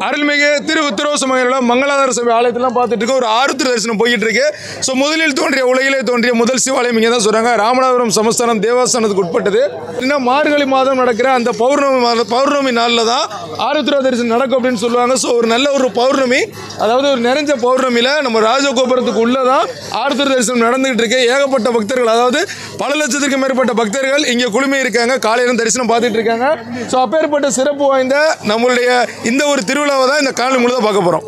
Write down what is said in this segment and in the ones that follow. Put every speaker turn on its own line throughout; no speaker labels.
அருள்மிகு திரு உத்தரவசமங்கல மங்களாதார சபை ஆலயத்திலாம் பார்த்துட்டு இருக்க ஒரு ஆருத்திர தரிசனம் போயிட்டு இருக்கு ஸோ முதலில் தோன்றிய உலகிலே தோன்றிய முதல் சிவாலயம் இங்கே தான் சொல்றாங்க ராமநாதபுரம் சமஸ்தானம் தேவஸ்தானத்துக்கு உட்பட்டது இன்னும் மார்கழி மாதம் நடக்கிற அந்த பௌர்ணமி மாத பௌர்ணமி நாளில் தான் ஆருத்ரா தரிசனம் நடக்கும் அப்படின்னு சொல்லுவாங்க ஸோ ஒரு நல்ல ஒரு பௌர்ணமி அதாவது ஒரு நிறைஞ்ச பௌர்ணமியில் நம்ம ராஜகோபுரத்துக்கு உள்ளே தான் ஆருத்ர தரிசனம் நடந்துகிட்டு இருக்கு ஏகப்பட்ட பக்தர்கள் அதாவது பல லட்சத்துக்கு மேற்பட்ட பக்தர்கள் இங்கே குழுமி இருக்காங்க காலையில தரிசனம் பார்த்துட்டு இருக்காங்க ஸோ அப்பேற்பட்ட சிறப்பு வாய்ந்த நம்மளுடைய இந்த ஒரு திருவிழாவை தான் இந்த காலை முழுதாக பார்க்க போகிறோம்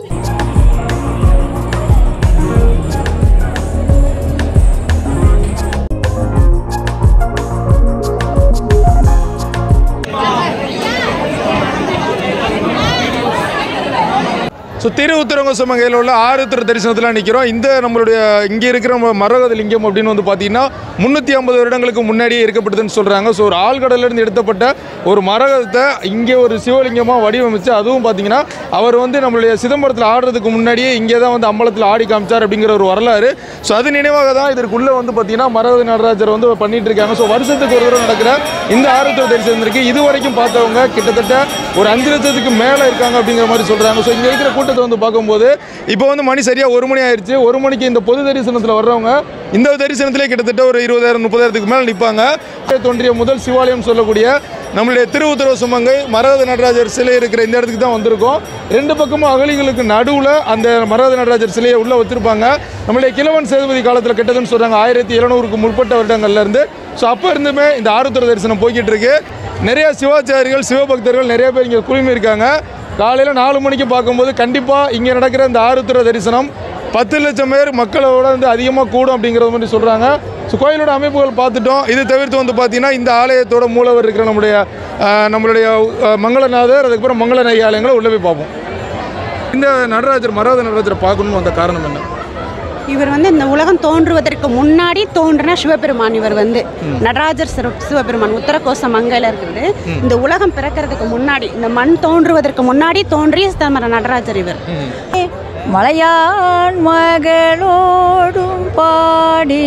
ஸோ திரு உத்தரங்கோசமங்கையில் உள்ள ஆருத்திர தரிசனத்தில் நிற்கிறோம் இந்த நம்மளுடைய இங்கே இருக்கிற நம்ம மரகத லிங்கம் அப்படின்னு வந்து பார்த்தீங்கன்னா முந்நூற்றி ஐம்பது வருடங்களுக்கு முன்னாடியே இருக்கப்பட்டதுன்னு சொல்கிறாங்க ஸோ ஒரு ஆழ்கடலேருந்து எடுத்தப்பட்ட ஒரு மரகதத்தை இங்கே ஒரு சிவலிங்கமாக வடிவமைச்சு அதுவும் பார்த்தீங்கன்னா அவர் வந்து நம்மளுடைய சிதம்பரத்தில் ஆடுறதுக்கு முன்னாடியே இங்கே தான் வந்து அம்பலத்தில் ஆடி காமிச்சார் அப்படிங்கிற ஒரு வரலாறு ஸோ அது நினைவாக தான் இதற்குள்ளே வந்து பார்த்தீங்கன்னா மரகத நடராஜர் வந்து பண்ணிட்டு இருக்காங்க ஸோ வருஷத்துக்கு ஒரு தடவை நடக்கிற இந்த ஆருத்திர தரிசனம் இருக்குது இது வரைக்கும் பார்த்தவங்க கிட்டத்தட்ட ஒரு அஞ்சு லட்சத்துக்கு மேலே இருக்காங்க அப்படிங்கிற மாதிரி சொல்கிறாங்க ஸோ இங்கே இருக்கிற கூட்டத்தை வந்து பார்க்கும்போது இப்போ வந்து மணி சரியாக ஒரு மணி ஆயிடுச்சு ஒரு மணிக்கு இந்த பொது தரிசனத்தில் வர்றவங்க இந்த தரிசனத்திலே கிட்டத்தட்ட ஒரு இருபதாயிரம் முப்பதாயிரத்துக்கு மேலே நிற்பாங்க தோன்றிய முதல் சிவாலயம் சொல்லக்கூடிய நம்மளுடைய திருவுத்தரவு சுமங்கை மரகத நடராஜர் சிலை இருக்கிற இந்த இடத்துக்கு தான் வந்திருக்கோம் ரெண்டு பக்கமும் அகலிகளுக்கு நடுவில் அந்த மரகத நடராஜர் சிலையை உள்ளே வச்சிருப்பாங்க நம்மளுடைய கிழவன் சேதுபதி காலத்தில் கெட்டதுன்னு சொல்கிறாங்க ஆயிரத்தி எழுநூறுக்கு முற்பட்ட வருடங்கள்ல இருந்து ஸோ அப்போ இருந்துமே இந்த ஆருத்திர தரிசனம் போய்கிட்டு இருக்கு நிறைய சிவாச்சாரிகள் சிவபக்தர்கள் நிறைய பேர் இங்கே குழுமி இருக்காங்க காலையில் நாலு மணிக்கு பார்க்கும்போது கண்டிப்பாக இங்கே நடக்கிற இந்த ஆருத்திர தரிசனம் பத்து லட்சம் பேர் மக்களோட வந்து அதிகமாக கூடும் அப்படிங்கிறது மாதிரி சொல்கிறாங்க ஸோ கோயிலோட அமைப்புகள் பார்த்துட்டோம் இது தவிர்த்து வந்து பார்த்தீங்கன்னா இந்த ஆலயத்தோட மூலவர் இருக்கிற நம்முடைய ஆஹ், நம்மளுடைய ஆஹ், மங்களநாதர் அதுக்கப்புறம் மங்கள நை ஆலயங்களை உள்ளே போய் பார்ப்போம் இந்த நடராஜர் மரகத நடராஜரை பார்க்கணும்னு வந்த காரணம் என்ன
இவர் வந்து இந்த உலகம் தோன்றுவதற்கு முன்னாடி தோன்றின சிவபெருமான் இவர் வந்து நடராஜர் சிற- சிவபெருமான் உத்தரகோச மங்கையில் இருக்கிறது இந்த உலகம் பிறக்கிறதுக்கு முன்னாடி இந்த மண் தோன்றுவதற்கு முன்னாடி தோன்றிய தமர நடராஜர் இவர்
மலையான் மகளோடும் பாடி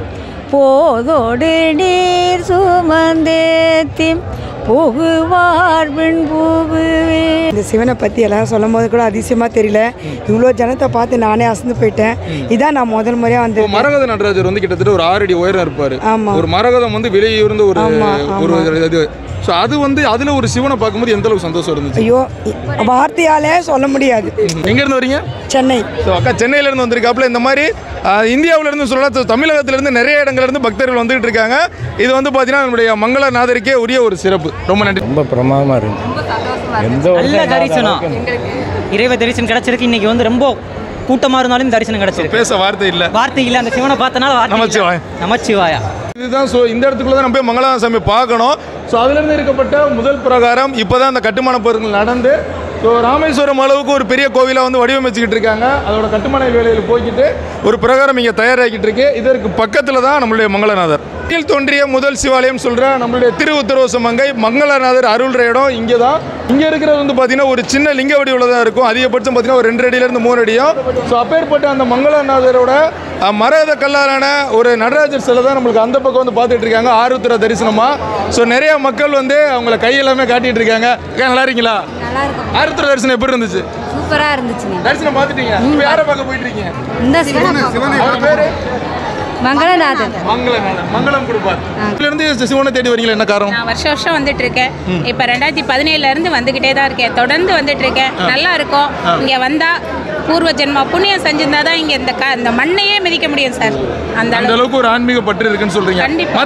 போதோடு நீர் சுமந்தேத்தி புகுவார் பின் புகுவே
இந்த சிவனை பற்றி எல்லாம் சொல்லும் போது கூட அதிசயமாக தெரியல இவ்வளோ ஜனத்தை பார்த்து நானே அசந்து போயிட்டேன் இதான் நான் முதல் முறையாக வந்து
இப்போ மரகத நடராஜர் வந்து கிட்டத்தட்ட ஒரு ஆறு அடி உயரம் இருப்பார்
ஆமா.
ஒரு மரகதம் வந்து வெளியூர்ந்து ஒரு
ஆமா,
ஒரு இது ஸோ அது வந்து அதில் ஒரு சிவனை பார்க்கும்போது எந்த அளவுக்கு சந்தோஷம் இருந்துச்சு
ஐயோ இ- வார்த்தையாலே சொல்ல முடியாது
எங்கேருந்து வரீங்க
சென்னை
ஸோ அக்கா சென்னையிலேருந்து வந்திருக்காப்புல இந்த மாதிரி ஆஹ், இந்தியாவிலேருந்து சொல்லலாம் தமிழகத்திலேருந்து நிறைய இடங்கள்லேருந்து பக்தர்கள் வந்துகிட்டு இருக்காங்க இது வந்து பார்த்தீங்கன்னா நம்முடைய மங்களநாதருக்கே உரிய ஒரு சிறப்பு ரொம்ப நன்றி
ரொம்ப பிரமாதமாக இருந்துச்சு எந்த ஒரு
நல்ல தரிசனம் இறைவ தரிசனம் கிடைச்சிருக்கு இன்னைக்கு வந்து ரொம்ப கூட்டமா இருந்தாலும் தரிசனம் கிடைச்சிருக்கு
பேச வார்த்தை இல்லை
வார்த்தை இல்ல அந்த சிவனை பார்த்தனால வார்த்தை இல்ல.
நமச்சிவாய.
நமச்சிவாயா
இதுதான் ஸோ இந்த இடத்துக்குள்ள தான் நம்ம போய் மங்களான சாமி பார்க்கணும் ஸோ அதுலேருந்து இருக்கப்பட்ட முதல் பிரகாரம் இப்போ தான் அந்த கட்டுமான பொருட்கள் நடந்து ஸோ ராமேஸ்வரம் அளவுக்கு ஒரு பெரிய கோவிலாக வந்து வடிவமைச்சுக்கிட்டு இருக்காங்க அதோட கட்டுமான வேலையில் போய்கிட்டு ஒரு பிரகாரம் இங்கே தயாராகிட்டு இருக்கு இதற்கு பக்கத்தில் தான் நம்மளுடைய மங்களநாதர் கீழ் தோன்றிய முதல் சிவாலயம் சொல்கிற நம்மளுடைய திரு உத்தரவச மங்கை மங்களநாதர் அருள்ற இடம் இங்கே தான் இங்கே இருக்கிறது வந்து பார்த்தீங்கன்னா ஒரு சின்ன லிங்க வடிவில் தான் இருக்கும் அதிகபட்சம் பார்த்தீங்கன்னா ஒரு ரெண்டு அடியிலேருந்து மூணு அடியும் ஸோ அப்பேற்பட்ட அந்த மங்களநாதரோட அஹ், மரகத கல்லாலான ஒரு நடராஜர் சிலை தான் நம்மளுக்கு அந்த பக்கம் வந்து பார்த்துட்டு இருக்காங்க ஆருத்ர தரிசனமா ஸோ நிறைய மக்கள் வந்து அவங்கள கை எல்லாமே காட்டிட்டு இருக்காங்க அக்கா, நல்லா இருக்கீங்களா
நல்லா இருக்கும்
ஆருத்ர தரிசனம் எப்படி இருந்துச்சு
சூப்பராக இருந்துச்சுங்க
தரிசனம் பார்த்துட்டீங்க இப்போ யாரை பார்க்க போயிட்டு இருக்கீங்க
இந்த சிவனை
அவர் பேரு
மங்களநாதன்
மங்களநாதன் மங்களம் கொடுப்பார் இதுல இருந்து சிவனை தேடி வரீங்களா என்ன காரணம்
நான் வருஷம் வருஷம் வந்துட்டு இருக்கேன் இப்போ ரெண்டாயிரத்தி பதினேழுல இருந்து வந்துகிட்டே தான் இருக்கேன் தொடர்ந்து வந்துட்டு இருக்கேன் நல்லா இருக்கும் இங்க வந்தா பூர்வ ஜென்ம புண்ணியம் செஞ்சிருந்தா தான் இங்க இந்த க இந்த மண்ணையே மிதிக்க முடியும் சார் அந்த
அந்த
அளவுக்கு
அளவுக்கு ஒரு ஆன்மீக பற்று இருக்குன்னு சொல்றீங்க
கண்டிப்பா.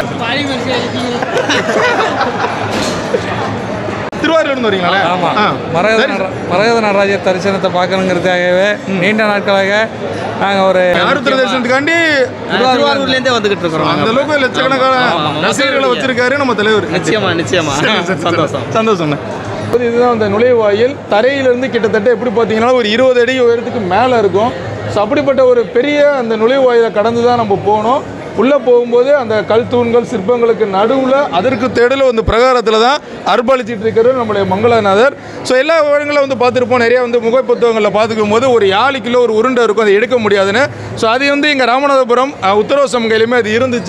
திருவாரூர்ல இருந்து வரீங்களா
ஆமாம்
ஆ.
மரகத
சரி.
நட- மரகத நடராஜர் தரிசனத்தை பார்க்கணுங்கிறதுக்காகவே நீண்ட நாட்களாக நாங்கள் ஒரு
ஆருத்ர தரிசனத்துக்காண்டி
திருவாரூர்லேருந்தே வந்துகிட்டு இருக்கிறோம்
அந்த அளவுக்கு லட்சக்கணக்கான ரசிகர்களை வச்சிருக்காரு நம்ம தலைவர்
நிச்சயமா நிச்சயமா சந்தோஷம்
சந்தோஷம் இதுதான் அந்த நுழைவாயில் தரையிலிருந்து கிட்டத்தட்ட எப்படி பார்த்தீங்கன்னா ஒரு இருபது அடி உயரத்துக்கு மேலே இருக்கும் ஸோ அப்படிப்பட்ட ஒரு பெரிய அந்த நுழைவாயிலை கடந்து தான் நம்ம போகணும் உள்ளே போகும்போது அந்த கல் தூண்கள் சிற்பங்களுக்கு நடுவில் அதற்கு தேடல வந்து பிரகாரத்தில் தான் அர்ப்பணிச்சிட்டு இருக்கிறது நம்மளுடைய மங்களநாதர் ஸோ எல்லா விவரங்களும் வந்து பார்த்துருப்போம் நிறைய வந்து முகப்புத்தகங்களில் பார்த்துக்கும் போது ஒரு யாழு கிலோ ஒரு உருண்டை இருக்கும் அதை எடுக்க முடியாதுன்னு ஸோ அது வந்து இங்கே ராமநாதபுரம் அஹ், உத்தரவு சமகையிலுமே அது இருந்துச்சு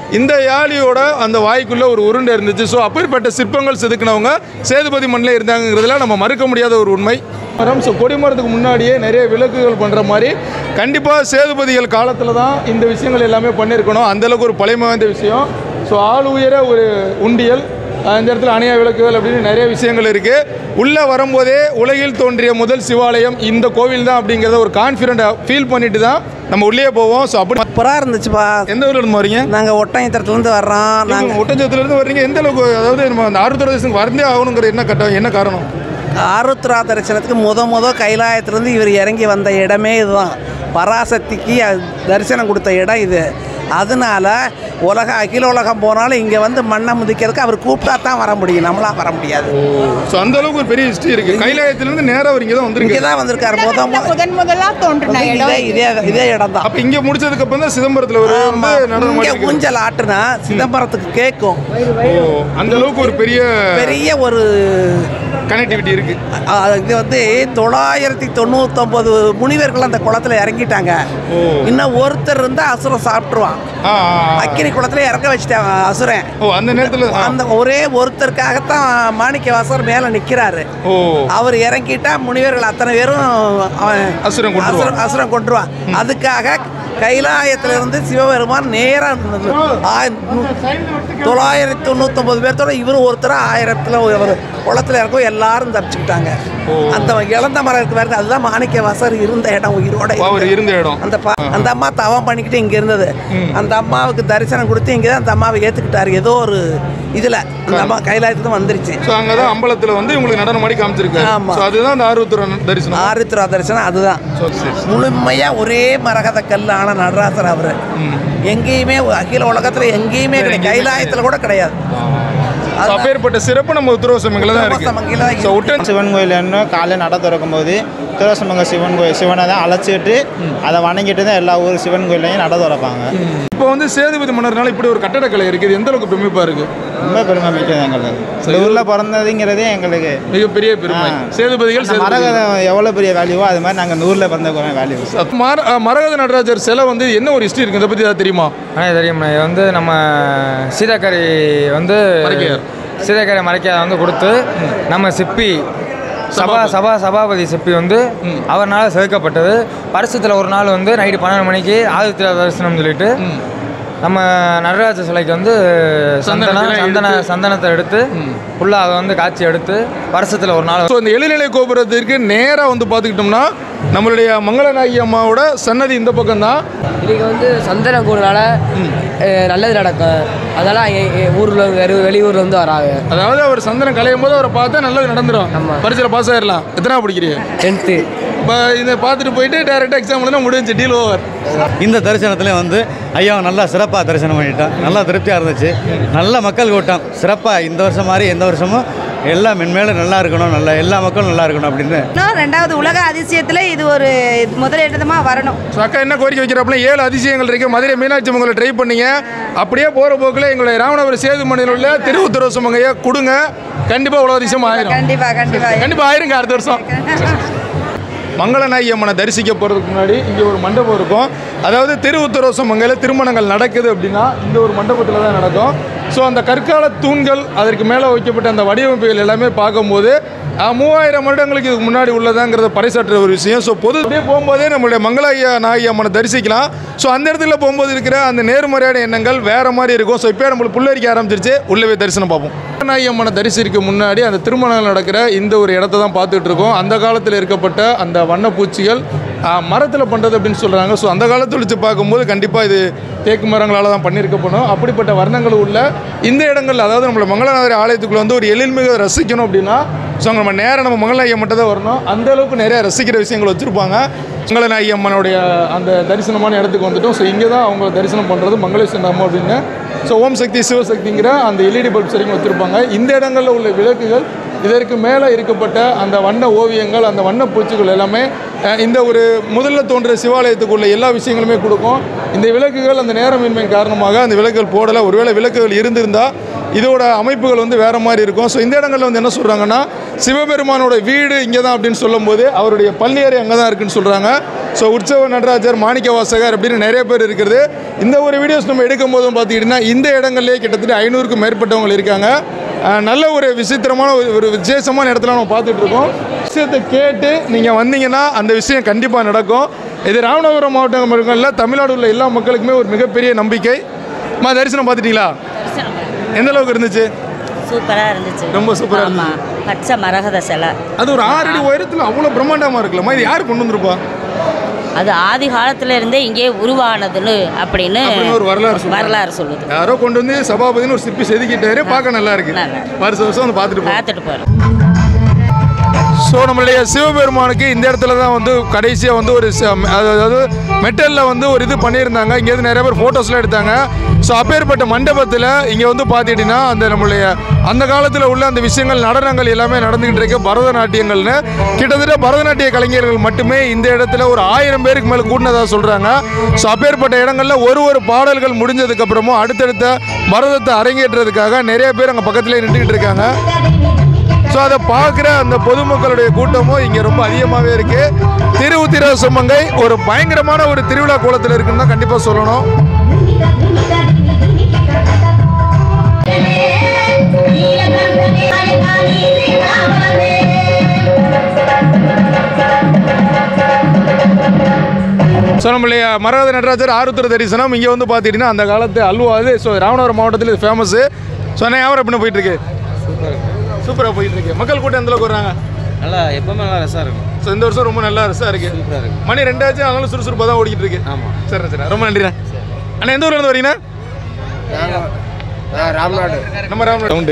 இந்த யாழியோட அந்த வாய்க்குள்ளே ஒரு உருண்டை இருந்துச்சு ஸோ அப்பேற்பட்ட சிற்பங்கள் செதுக்கினவங்க சேதுபதி மண்ணில் இருந்தாங்கிறதுல நம்ம மறுக்க முடியாத ஒரு உண்மை மரம் ஸோ கொடிமரத்துக்கு முன்னாடியே நிறைய விளக்குகள் பண்ணுற மாதிரி கண்டிப்பாக சேதுபதிகள் காலத்தில் தான் இந்த விஷயங்கள் எல்லாமே பண்ணியிருக்கணும் அந்தளவுக்கு ஒரு பழைமை வாய்ந்த விஷயம் ஸோ ஆள் உயர ஒரு உண்டியல் அஹ் இந்த இடத்துல அணைய விளக்குகள் அப்படின்னு நிறைய விஷயங்கள் இருக்குது உள்ளே வரும்போதே உலகில் தோன்றிய முதல் சிவாலயம் இந்த கோவில் தான் அப்படிங்கிறத ஒரு கான்ஃபிடென்ட்டாக ஃபீல் பண்ணிட்டு தான் நம்ம உள்ளே போவோம் ஸோ அப்படி
சூப்பராக இருந்துச்சுப்பா
எந்த ஊர்ல இருந்து வரீங்க
நாங்கள் ஒட்டயத்திரத்துலேருந்து வர்றோம் நாங்கள்
நாங்கள் ஒட்டஞ்சத்திலேருந்து வர்றீங்க எந்த அளவுக்கு அதாவது நம்ம அந்த ஆறுதல் தேசத்துக்கு வரந்தே ஆகணுங்கிற என்ன கட்டம் என்ன காரணம்
ஆருத்ரா தரிசனத்துக்கு முத முத கைலாயத்திலேருந்து இவர் இறங்கி வந்த இடமே இதுதான் பராசக்திக்கு அ- தரிசனம் கொடுத்த இடம் இது அதனால உலக அகில உலகம் போனாலும் இங்கே வந்து மண்ணை முதிக்கிறதுக்கு அவர் கூப்பிட்டா தான் வர முடியும் நம்மளா வர முடியாது
ஸோ அந்த அளவுக்கு ஒரு பெரிய ஹிஸ்ட்ரி இருக்கு கைலாயத்திலிருந்து நேராக அவர் இங்கே தான்
இங்கே
வந்திருக்கு
தான் வந்திருக்காரு முத முத
முதன் முதலாக தோன்றின
இதே இதே இதே இடம் தான்
அப்போ இங்கே முடிச்சதுக்கு அப்புறம் தான் சிதம்பரத்தில் ஒரு வந்து நடனம்
இங்கே
ஆடிருக்கு.
ஊஞ்சல் ஆட்டுனா சிதம்பரத்துக்கு கேட்கும்
ஓ அந்த அளவுக்கு ஒரு பெரிய
பெரிய ஒரு
கனெக்டிவிட்டி இருக்கு
அ, இது வந்து தொள்ளாயிரத்தி தொண்ணூத்தொம்பது முனிவர்கள் அந்த குளத்துல இறங்கிட்டாங்க இன்னும் ஒருத்தர் இருந்தா அசுரம் சாப்பிட்டுருவான்
ஆ, ஆ, ஆ.
அக்கினி குளத்துல இறக்க வச்சுட்டாங்க அசுரன்
ஓ அந்த நேரத்தில்
அந்த ஒரே ஒருத்தருக்காகத்தான் மாணிக்க வாசகர் மேல நிக்கிறாரு
ஓ
அவர் இறங்கிட்டா முனிவர்கள் அத்தனை பேரும் அவன்
அசுரன் கொன்றுவான்.
அசுரன் அசுரன் கொண்டுருவான் அதுக்காக கைலாயத்துல இருந்து சிவபெருமான் நேரா தொள்ளாயிரத்தி தொண்ணூத்தொன்பது பேர்த்தோட இவர் ஒருத்தர் ஆயிரத்துல ஒரு குளத்துல இறக்கும் எல்லாரும் தப்பிச்சுக்கிட்டாங்க அந்த இழந்த மரம் இருக்கு பாருங்க அதுதான் மாணிக்க வாசகர் இருந்த இடம் உயிரோட
அவர்
இருந்தது.
இருந்த இடம்
அந்த பா- அந்த அம்மா தவம் பண்ணிக்கிட்டு இங்க இருந்தது அந்த அம்மாவுக்கு தரிசனம் கொடுத்து இங்க தான் அந்த அம்மாவை ஏத்துக்கிட்டாரு ஏதோ ஒரு இதுல அந்த அம்மா கைலாயத்துக்கு வந்துருச்சு
ஸோ அங்கே தான் அம்பலத்தில் வந்து உங்களுக்கு நடனம் ஆடி காமிச்சிருக்காரு
ஆமா.
ஸோ அதுதான் அந்த ஆர்வத்துற தரிசனம்
ஆருத்ரா தரிசனம் அதுதான்
ஸோ சரி சரி.
முழுமையா ஒரே மரகத கல் ஆன நடராசர் அவரு எங்கேயுமே அகில உலகத்துல எங்கேயுமே கிடையாது கைலாயத்துல கூட கிடையாது
ஸோ அப்பேற்பட்ட சிறப்பு நம்ம உத்தரவசமங்களில் தான் இருக்கு
உத்தரவசமங்கல தான்
ஸோ உட்டன்
சிவன் கோயில் என்ன காலையில் நட திறக்கும் போது திருவசமங்க சிவன் கோயில் சிவனை தான் அழைச்சிட்டு அதை வணங்கிட்டு தான் எல்லா ஊர் சிவன் கோயிலையும் நட திறப்பாங்க
இப்போ வந்து சேதுபதி மன்னர்னால இப்படி ஒரு கட்டடக்கலை இருக்குது எந்த அளவுக்கு பிரமிப்பா இருக்கு
ரொம்ப பெருமை மிக்கது எங்களுக்கு இந்த ஊரில் பிறந்ததுங்கிறதே எங்களுக்கு
மிகப்பெரிய பெருமை
ஆ.
சேதுபதிகள்
அந்த
சேதுபதிகள்.
மரகதம் எவ்வளோ பெரிய வேல்யூவோ அது மாதிரி நாங்கள் இந்த ஊரில் பிறந்த வேல்யூ
மர- அஹ் மரகத நடராஜர் சிலை வந்து என்ன ஒரு ஹிஸ்ட்ரி இருக்கு இதை பத்தி ஏதாவது தெரியுமா
ஆனால் தெரியும் இது வந்து நம்ம சீதாக்கரை வந்து
மறைக்கையார்.
சீதாக்கரை மறைக்கையார் வந்து கொடுத்து நம்ம சிப்பி சபா சபா சபாபதி சிப்பி வந்து அவர்னால செதுக்கப்பட்டது வருஷத்தில் ஒரு நாள் வந்து நைட்டு பன்னெண்டு மணிக்கு ஆதித்ய தரிசனம் சொல்லிட்டு நம்ம நடராஜ சிலைக்கு வந்து சந்தனம்
சந்தனத்தை
சந்தன
எடுத்து-
சந்தனத்தை எடுத்து ஃபுல்லாக அதை வந்து காட்சி எடுத்து வருஷத்தில் ஒரு நாள்
ஸோ இந்த எழுநிலை கோபுரத்திற்கு நேராக வந்து பார்த்துக்கிட்டோம்னா நம்மளுடைய மங்களநாயகி அம்மாவோட சன்னதி இந்த பக்கம் தான்
இன்னைக்கு வந்து சந்தன கூடுனால நல்லது நடக்கும் அதனால ஊர்ல வேறு வெளியூர்ல இருந்து வராங்க
அதாவது அவர் சந்தனம் கலையும் போது அவரை பார்த்தா நல்லது நடந்துடும் பரிசையில் பாஸ் ஆயிடலாம் எத்தனை படிக்கிறீங்க
டென்த்து
இப்போ இதை பார்த்துட்டு போயிட்டு டேரெக்டாக எக்ஸாம் எழுதினா முடிஞ்சு டீல் ஓவர்
இந்த தரிசனத்துல வந்து ஐயா நல்லா சிறப்பாக தரிசனம் பண்ணிட்டோம் நல்லா திருப்தியாக இருந்துச்சு நல்ல மக்கள் கூட்டம் சிறப்பாக இந்த வருஷம் மாதிரி எந்த வருஷமும் எல்லாம் மென்மேலும் நல்லா இருக்கணும் நல்லா எல்லா மக்களும் நல்லா இருக்கணும் அப்படின்னு
இன்னும் ரெண்டாவது உலக அதிசயத்தில் இது ஒரு முதலிடமாக வரணும்
ஸோ அக்கா என்ன கோரிக்கை வைக்கிறாப்புல ஏழு அதிசயங்கள் இருக்கு மதுரை மீனாட்சி மங்கலை ட்ரை பண்ணீங்க அப்படியே போகிற போக்கில் எங்களுடைய ராமநாதபுரம் சேது மண்ணில் உள்ள திருவுத்தரவு சுமங்கையை கொடுங்க கண்டிப்பாக உலக அதிசயம் ஆயிரும்
கண்டிப்பாக கண்டிப்பாக
கண்டிப்பாக ஆயிருங்க அடுத்த வருஷம் மங்களநாயகி அம்மனை தரிசிக்க போகிறதுக்கு முன்னாடி இங்கே ஒரு மண்டபம் இருக்கும் அதாவது திருவுத்தரோசம் மங்கையில் திருமணங்கள் நடக்குது அப்படின்னா இந்த ஒரு மண்டபத்தில் தான் நடக்கும் ஸோ அந்த கற்கால தூண்கள் அதற்கு மேலே வைக்கப்பட்ட அந்த வடிவமைப்புகள் எல்லாமே பார்க்கும்போது ஆஹ், மூவாயிரம் வருடங்களுக்கு இதுக்கு முன்னாடி உள்ளதாங்கிறத பறைசாற்றுற ஒரு விஷயம் ஸோ பொது அப்படியே போகும்போதே நம்மளுடைய மங்களாய நாயகி அம்மனை தரிசிக்கலாம் ஸோ அந்த இடத்துல போகும்போது இருக்கிற அந்த நேர்மறையான எண்ணங்கள் வேறு மாதிரி இருக்கும் ஸோ இப்போ நம்மளுக்கு புல்லரிக்க ஆரம்பிச்சிருச்சு உள்ளே போய் தரிசனம் பார்ப்போம் நாயகி அம்மனை தரிசிக்க முன்னாடி அந்த திருமணம் நடக்கிற இந்த ஒரு இடத்த தான் பார்த்துட்டு இருக்கோம் அந்த காலத்தில் இருக்கப்பட்ட அந்த வண்ணப்பூச்சிகள் மரத்தில் பண்ணுறது அப்படின்னு சொல்கிறாங்க ஸோ அந்த காலத்தில் வச்சு பார்க்கும்போது கண்டிப்பாக இது தேக்கு மரங்களால் தான் பண்ணியிருக்கப்படும் அப்படிப்பட்ட வர்ணங்கள் உள்ள இந்த இடங்கள் அதாவது நம்மளோட மங்களநாதர் ஆலயத்துக்குள்ள வந்து ஒரு எழில்மிக ரசிக்கணும் அப்படின்னா ஸோ நம்ம நேரம் நம்ம மங்களநாயகி மட்டும் தான் வரணும் அந்த அளவுக்கு நிறைய ரசிக்கிற விஷயங்கள் வச்சுருப்பாங்க மங்களநாயகி அம்மனுடைய அந்த தரிசனமான இடத்துக்கு வந்துட்டோம் ஸோ இங்கே தான் அவங்க தரிசனம் பண்ணுறது மங்களேஸ்வரன் அம்மா அப்படின்னு ஸோ ஓம் சக்தி சிவசக்திங்கிற அந்த எல்இடி பல்ப்ஸ் வரைக்கும் வச்சுருப்பாங்க இந்த இடங்களில் உள்ள விளக்குகள் இதற்கு மேலே இருக்கப்பட்ட அந்த வண்ண ஓவியங்கள் அந்த வண்ண பூச்சிகள் எல்லாமே அஹ், இந்த ஒரு முதல்ல தோன்ற சிவாலயத்துக்குள்ள எல்லா விஷயங்களுமே கொடுக்கும் இந்த விளக்குகள் அந்த நேரமின்மை காரணமாக அந்த விளக்குகள் போடலை ஒருவேளை விளக்குகள் இருந்திருந்தால் இதோட அமைப்புகள் வந்து வேறு மாதிரி இருக்கும் ஸோ இந்த இடங்களில் வந்து என்ன சொல்கிறாங்கன்னா சிவபெருமானோட வீடு இங்கே தான் அப்படின்னு சொல்லும்போது அவருடைய பள்ளியறை அங்கே தான் இருக்குன்னு சொல்கிறாங்க ஸோ உற்சவ நடராஜர் மாணிக்க வாசகர் அப்படின்னு நிறைய பேர் இருக்கிறது இந்த ஒரு வீடியோஸ் நம்ம எடுக்கும் போதும் பார்த்துக்கிட்டிங்கன்னா இந்த இடங்கள்லேயே கிட்டத்தட்ட ஐநூறுக்கும் மேற்பட்டவங்க இருக்காங்க அஹ் நல்ல ஒரு விசித்திரமான ஒரு ஒரு விசேஷமான இடத்துல நம்ம பார்த்துட்டு இருக்கோம் விஷயத்தை கேட்டு நீங்கள் வந்தீங்கன்னா அந்த விஷயம் கண்டிப்பாக நடக்கும் இது ராமநாதபுரம் மாவட்டம் மட்டும் இல்லை தமிழ்நாடு உள்ள எல்லா மக்களுக்குமே ஒரு மிகப்பெரிய நம்பிக்கை மா தரிசனம் பார்த்துட்டீங்களா எந்த அளவுக்கு இருந்துச்சு
சூப்பராக இருந்துச்சு
ரொம்ப சூப்பரா
ஆமா. பச்சை மரகத சிலை
அது ஒரு ஆறு அடி உயரத்தில் அவ்வளோ பிரம்மாண்டமாக இருக்குல்லம்மா இது யார் கொண்டு வந்திருப்பா
அது ஆதி காலத்துல இருந்தே இங்கே உருவானதுன்னு அப்படின்னு
அப்படின்னு ஒரு வரலாறு சொல்றாங்க.
வரலாறு சொல்லுது
யாரோ கொண்டு வந்து சபாபதினு ஒரு சிற்பி செதுக்கிட்டாரு பார்க்க நல்லா இருக்கு வருஷம் வருஷம் வந்து பார்த்துட்டு போகலாம்
பார்த்துட்டு போகிறோம்
ஸோ நம்மளுடைய சிவபெருமானுக்கு இந்த இடத்துல தான் வந்து கடைசியாக வந்து ஒரு ச- அதாவது மெட்டலில் வந்து ஒரு இது பண்ணியிருந்தாங்க இங்கேருந்து நிறைய பேர் ஃபோட்டோஸ்லாம் எடுத்தாங்க ஸோ அப்பேற்பட்ட மண்டபத்தில் இங்கே வந்து பார்த்துக்கிட்டிங்கன்னா அந்த நம்மளுடைய அந்த காலத்தில் உள்ள அந்த விஷயங்கள் நடனங்கள் எல்லாமே நடந்துக்கிட்டு இருக்கு பரதநாட்டியங்கள்னு கிட்டத்தட்ட பரதநாட்டிய கலைஞர்கள் மட்டுமே இந்த இடத்துல ஒரு ஆயிரம் பேருக்கு மேலே கூட்டினதாக சொல்கிறாங்க ஸோ அப்பேற்பட்ட இடங்களில் ஒரு ஒரு பாடல்கள் முடிஞ்சதுக்கப்புறமும் அடுத்தடுத்த பரதத்தை அரங்கேற்றுறதுக்காக நிறைய பேர் அங்கே பக்கத்துலேயே நின்றுக்கிட்டு இருக்காங்க ஸோ அதை பார்க்குற அந்த பொதுமக்களுடைய கூட்டமும் இங்கே ரொம்ப அதிகமாகவே இருக்குது திருவுத்திர சுமங்கை ஒரு பயங்கரமான ஒரு திருவிழா கோலத்தில் இருக்குன்னு தான் கண்டிப்பாக சொல்லணும் ஸோ நம்மளுடைய மரகத நடராஜர் ஆருத்திர தரிசனம் இங்கே வந்து பார்த்துக்கிட்டிங்கன்னா அந்த காலத்து அல்வா அது ஸோ ராமநாதபுரம் மாவட்டத்தில் இது ஃபேமஸு ஸோ என்ன வியாபாரம் எப்படி போயிட்டு இருக்கு சூப்பராக போயிட்டு இருக்கு மக்கள் கூட்டம் எந்த அளவுக்கு வர்றாங்க
நல்லா எப்பவுமே நல்லா ரசா இருக்கும்
ஸோ இந்த வருஷம் ரொம்ப நல்லா ரசா இருக்கு மணி ரெண்டாச்சு அதனால சுறுசுறுப்பாக தான் ஓடிக்கிட்டு இருக்கு ஆமாம் சரி சரி ரொம்ப நன்றிண்ணா அண்ணா எந்த ஊர்ல இருந்து வரீங்கண்ணா
ராம்நாடு
நம்ம ராமநாடு உண்டு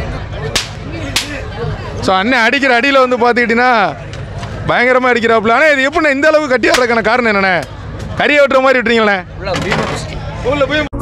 ஸோ அண்ணன் அடிக்கிற அடியில் வந்து பார்த்துக்கிட்டிங்கன்னா பயங்கரமாக அடிக்கிறாப்புல ஆனால் இது எப்படிண்ணே இந்த அளவுக்கு கட்டி ஆடுறதுக்கான காரணம் என்னண்ணே கறியை வெட்டுற மாதிரி விட்டுறீங்களே உள்ள போய்